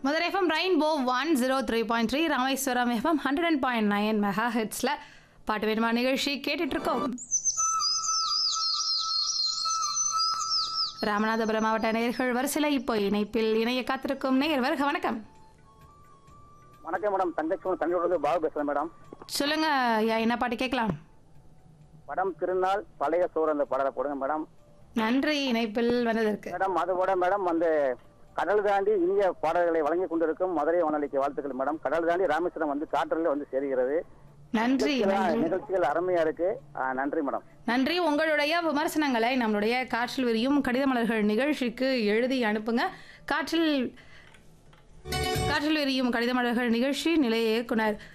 Madurai FM rainbow one zero three point three Rameswaram FM hundred and point nine mega ஹெட்ஸில் பாட்டு வேணுமா நிகழ்ச்சி கேட்டுட்டு இருக்கோம் ராமநாதபுரம் மாவட்ட நேயர்கள் வரிசையில் இப்போ இணைப்பில் இணைய காத்திருக்கும் நேயர் வருக வணக்கம் வணக்கம் மேடம் தங்கச்சி தங்களோட பாபு பேசுறேன் மேடம் சொல்லுங்க ஐயா என்ன பாட்டு கேட்கலாம் படம் திருநாள் பழைய சோறு அந்த படத்தை போடுங்க மேடம் நன்றி இணைப்பில் வந்ததற்கு மேடம் அதோட மேடம் அந்த கடல் தாண்டி இனிய பாடல்களை வழங்கி கொண்டிருக்கும் மதுரை வானொலிக்கு வாழ்த்துக்கள் மேடம் கடல் தாண்டி ராமேஸ்வரம் வந்து காற்றில் வந்து சேர்கிறது நன்றி நன்றி நிகழ்ச்சிகள் அருமையா இருக்கு ஆ, நன்றி மேடம் நன்றி உங்களுடைய விமர்சனங்களை நம்மளுடைய காற்றில் விரியும் கடித மலர்கள் நிகழ்ச்சிக்கு எழுதி அனுப்புங்க காற்றில் காற்றில் விரியும் கடித மலர்கள் நிகழ்ச்சி நிலைய இயக்குனர்